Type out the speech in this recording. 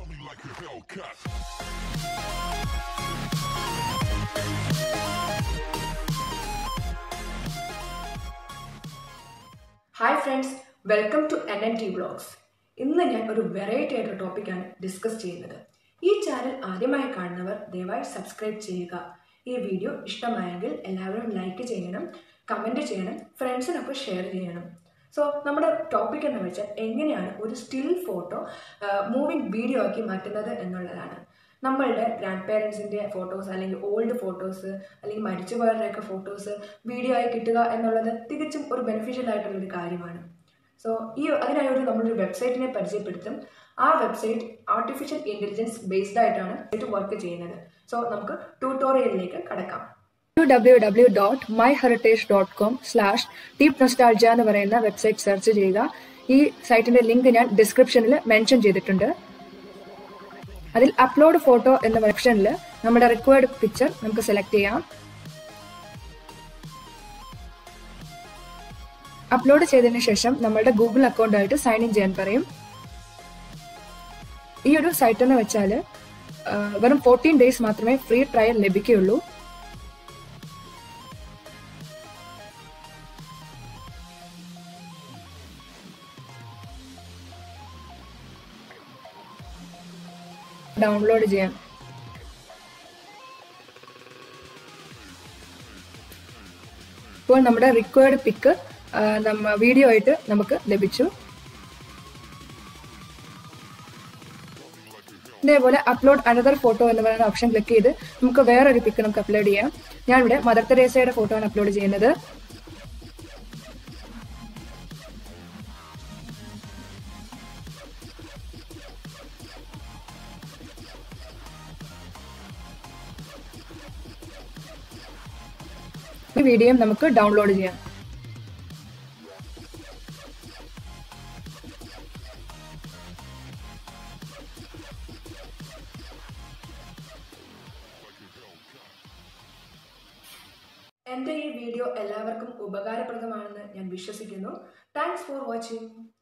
me like a Hellcat. Hi friends welcome to N N T vlogs ഇന്ന് ഞാൻ ഒരു variety ആയിട്ടൊരു ടോപ്പിക്കാണ് ഡിസ്കസ് ചെയ്യുന്നത് ഈ ചാനൽ ആദ്യമായി കാണുന്നവർ ദയവായി സബ്സ്ക്രൈബ് ചെയ്യുക ഈ വീഡിയോ ഇഷ്ടമായെങ്കിൽ എല്ലാവരും ലൈക്ക് ചെയ്യണം കമൻറ്റ് ചെയ്യണം ഫ്രണ്ട്സിനൊക്കെ ഷെയർ ചെയ്യണം സോ നമ്മുടെ ടോപ്പിക് എന്ന് വെച്ചാൽ എങ്ങനെയാണ് ഒരു സ്റ്റിൽ ഫോട്ടോ മൂവിങ് വീഡിയോ ആക്കി മാറ്റുന്നത് എന്നുള്ളതാണ് നമ്മളുടെ ഗ്രാൻഡ് പേരൻസിൻ്റെ ഫോട്ടോസ് അല്ലെങ്കിൽ ഓൾഡ് ഫോട്ടോസ് അല്ലെങ്കിൽ മരിച്ചുപോയവരുടെയൊക്കെ ഫോട്ടോസ് വീഡിയോ ആയി കിട്ടുക എന്നുള്ളത് തികച്ചും ഒരു ബെനിഫിഷ്യൽ ആയിട്ടുള്ള ഒരു കാര്യമാണ് സോ ഈ അതിനായി ഒരു നമ്മളൊരു വെബ്സൈറ്റിനെ പരിചയപ്പെടുത്തും ആ വെബ്സൈറ്റ് ആർട്ടിഫിഷ്യൽ ഇൻ്റലിജൻസ് ബേസ്ഡ് ആയിട്ടാണ് ഇത് വർക്ക് ചെയ്യുന്നത് സോ നമുക്ക് ട്യൂട്ടോറിയലിലേക്ക് കടക്കാം W W dot my heritage dot com slash deep nostalgia എന്ന് പറയുന്ന വെബ്സൈറ്റ് സെർച്ച് ചെയ്യുക ഈ സൈറ്റിന്റെ ലിങ്ക് ഞാൻ ഡിസ്ക്രിപ്ഷനിൽ മെൻഷൻ ചെയ്തിട്ടുണ്ട് അതിൽ അപ്ലോഡ് ഫോട്ടോ എന്ന ഓപ്ഷനിൽ നമ്മുടെ റിക്വയർഡ് പിക്ചർ നമുക്ക് സെലക്ട് ചെയ്യാം അപ്ലോഡ് ചെയ്തതിനു ശേഷം നമ്മുടെ ഗൂഗിൾ അക്കൗണ്ടായിട്ട് സൈൻ ഇൻ ചെയ്യാൻ പറയും ഈ ഒരു സൈറ്റ് എന്ന് വെച്ചാൽ വെറും ഫോർട്ടീൻ ഡേയ്സ് മാത്രമേ ഫ്രീ ട്രയൽ ലഭിക്കുകയുള്ളൂ ഡൗൺലോഡ് ചെയ്യാം ഇപ്പോൾ നമ്മുടെ റിക്വയർഡ് പിക്ക് നമ്മ വീഡിയോ ആയിട്ട് നമുക്ക് ലഭിച്ചു ഇതേപോലെ അപ്ലോഡ് അനദർ ഫോട്ടോ എന്ന് പറയുന്ന ഓപ്ഷൻ ക്ലിക്ക് ചെയ്ത് നമുക്ക് വേറൊരു പിക്ക് നമുക്ക് അപ്ലോഡ് ചെയ്യാം ഞാൻ ഇവിടെ മദർ തെരേസയുടെ ഫോട്ടോ ആണ് അപ്ലോഡ് ചെയ്യുന്നത് ഈ വീഡിയോയും നമുക്ക് ഡൗൺലോഡ് ചെയ്യാം എൻ്റെ ഈ വീഡിയോ എല്ലാവർക്കും ഉപകാരപ്രദമാണെന്ന് ഞാൻ വിശ്വസിക്കുന്നു താങ്ക്സ് ഫോർ വാച്ചിങ്